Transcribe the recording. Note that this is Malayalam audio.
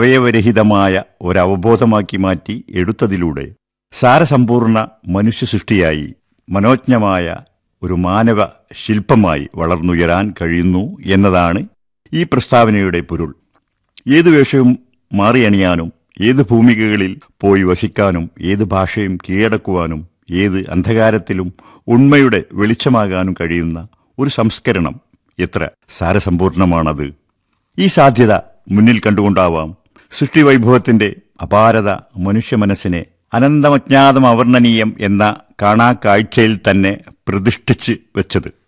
അവയവരഹിതമായ ഒരവബോധമാക്കി മാറ്റി എടുത്തതിലൂടെ സാരസമ്പൂർണ്ണ മനുഷ്യ സൃഷ്ടിയായി മനോജ്ഞമായ ഒരു മാനവ ശില്പമായി വളർന്നുയരാൻ കഴിയുന്നു എന്നതാണ് ഈ പ്രസ്താവനയുടെ പൊരുൾ ഏത് വേഷവും മാറിയണിയാനും ഏത് ഭൂമികകളിൽ പോയി വസിക്കാനും ഏത് ഭാഷയും കീഴടക്കുവാനും ഏത് അന്ധകാരത്തിലും ഉണ്മയുടെ വെളിച്ചമാകാനും കഴിയുന്ന ഒരു സംസ്കരണം എത്ര സാരസമ്പൂർണമാണത് ഈ സാധ്യത മുന്നിൽ കണ്ടുകൊണ്ടാവാം സൃഷ്ടിവൈഭവത്തിന്റെ അപാരത മനുഷ്യ മനസ്സിനെ അനന്തമജ്ഞാതം അവർണ്ണനീയം എന്ന കാണാ കാഴ്ചയിൽ തന്നെ പ്രതിഷ്ഠിച്ച് വെച്ചത്